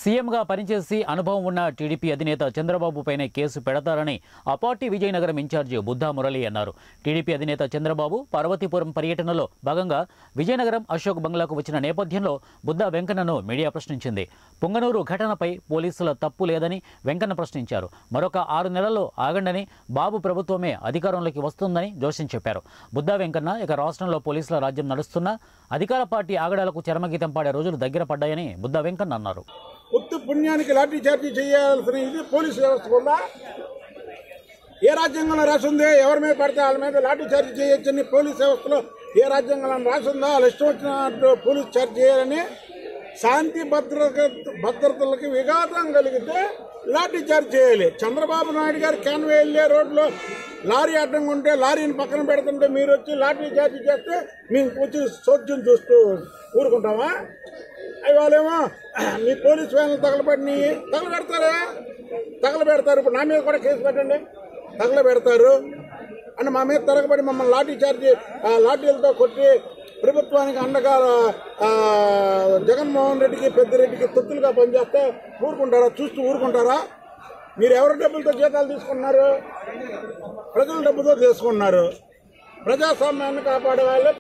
సీఎంగా పనిచేసి అనుభవం ఉన్న టీడీపీ అధినేత చంద్రబాబుపైనే కేసు పెడతారని ఆ పార్టీ విజయనగరం ఇన్ఛార్జి బుద్ధా మురళి అన్నారు టీడీపీ అధినేత చంద్రబాబు పార్వతీపురం పర్యటనలో భాగంగా విజయనగరం అశోక్ బంగ్లాకు వచ్చిన నేపథ్యంలో బుద్ధా వెంకన్నను మీడియా ప్రశ్నించింది పుంగనూరు ఘటనపై పోలీసుల తప్పు లేదని వెంకన్న ప్రశ్నించారు మరొక ఆరు నెలల్లో ఆగండని బాబు ప్రభుత్వమే అధికారంలోకి వస్తుందని జోషిం చెప్పారు బుద్ధా వెంకన్న ఇక రాష్ట్రంలో పోలీసుల రాజ్యం నడుస్తున్నా అధికార పార్టీ ఆగడాలకు చరమగీతం పాడే రోజులు దగ్గర పడ్డాయని బుద్ధా వెంకన్న అన్నారు ఉత్తు పుణ్యానికి లాఠీ చార్జీ చేయాల్సిన ఇది పోలీసు వ్యవస్థ ఉందా ఏ రాజ్యాంగంలో రాసింది ఎవరి మీద పడితే వాళ్ళ మీద లాఠీ చార్జీ చేయొచ్చని పోలీస్ వ్యవస్థలో ఏ రాజ్యాంగంలో రాసిందో వాళ్ళు ఇష్టం వచ్చినట్టు పోలీస్ చార్జ్ చేయాలని శాంతి భద్రత భద్రతలకి విఘాతం కలిగితే లాఠీ చార్జ్ చేయాలి చంద్రబాబు నాయుడు గారు క్యాన్వే వెళ్ళే రోడ్లో లారీ అడ్డం ఉంటే లారీని పక్కన పెడుతుంటే మీరు వచ్చి లాఠీ చార్జ్ చేస్తే మేము వచ్చి చోద్యం చూస్తూ ఊరుకుంటామా అవి వాళ్ళేమో మీ పోలీస్ వ్యాన్లు తగలబడి తగలబెడతారా తగలబెడతారు ఇప్పుడు నా మీద కూడా కేసు పెట్టండి తగలబెడతారు అని మా మీద తిరగబడి మమ్మల్ని లాఠీ చార్జీ ఆ, లాఠీలతో కొట్టి ప్రభుత్వానికి అండగా ఆ, జగన్మోహన్ రెడ్డికి పెద్దిరెడ్డికి తొత్తులుగా పనిచేస్తే ఊరుకుంటారా చూస్తూ ఊరుకుంటారా మీరు ఎవరి డబ్బులతో జీతాలు తీసుకున్నారు ప్రజల డబ్బుతో తీసుకున్నారు ప్రజాస్వామ్యాన్ని కాపాడే వాళ్ళే